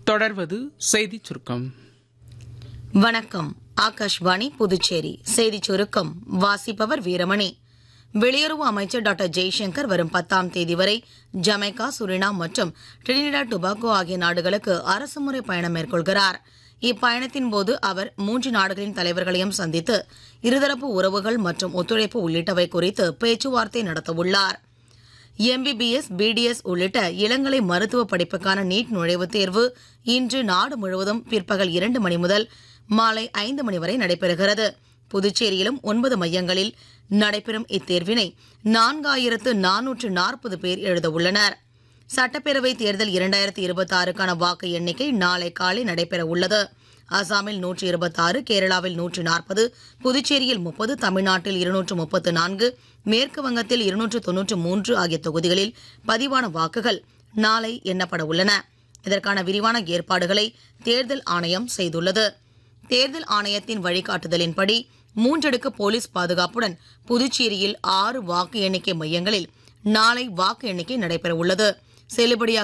தொடர்வது செய்திச் சுருக்கம் வணக்கம் ஆகாஷ்வாணி புதுச்சேரி செய்திச் சுருக்கம் வாசிப்பவர் வீரமணி வெளியுறவு அமைச்சர் டாக்டர் ஜெய்சங்கர் வரும் பத்தாம் தேதி வரை ஜமைக்கா சுரினாம் மற்றும் டிரினிடாட் டுபாகோ ஆகிய நாடுகளுக்கு அரசுமுறை பயணம் மேற்கொள்கிறார் இப்பயணத்தின் போது அவர் மூன்று நாடுகளின் தலைவர்களையும் சந்தித்து இருதரப்பு உறவுகள் மற்றும் ஒத்துழைப்பு உள்ளிட்டவை குறித்து பேச்சுவார்த்தை நடத்தவுள்ளார் எம்பிபிஎஸ் பிடிஎஸ் உள்ளிட்ட இளங்கலை மருத்துவ படிப்புக்கான நீட் நுழைவுத் தேர்வு இன்று நாடு முழுவதும் பிற்பகல் இரண்டு மணி முதல் மாலை ஐந்து மணி வரை நடைபெறுகிறது புதுச்சேரியிலும் ஒன்பது மையங்களில் நடைபெறும் இத்தேர்வினை நான்காயிரத்து நானூற்று நாற்பது பேர் எழுத உள்ளனர் சட்டப்பேரவை தேர்தல் இரண்டாயிரத்தி இருபத்தி ஆறுக்கான வாக்கு எண்ணிக்கை நாளை காலை நடைபெற உள்ளது அசாமில் நூற்று இருபத்தாறு கேரளாவில் நூற்று நாற்பது புதுச்சேரியில் முப்பது தமிழ்நாட்டில் இருநூற்று முப்பத்து நான்கு மேற்கு வங்கத்தில் இருநூற்று தொன்னூற்று மூன்று ஆகிய தொகுதிகளில் பதிவான வாக்குகள் நாளை எண்ணப்பட உள்ளன இதற்கான விரிவான ஏற்பாடுகளை தேர்தல் ஆணையம் செய்துள்ளது தேர்தல் ஆணையத்தின் வழிகாட்டுதலின்படி மூன்றடுக்கு போலீஸ் பாதுகாப்புடன் புதுச்சேரியில் ஆறு வாக்கு எண்ணிக்கை மையங்களில் நாளை வாக்கு எண்ணிக்கை நடைபெற உள்ளது செல்லுபடியாக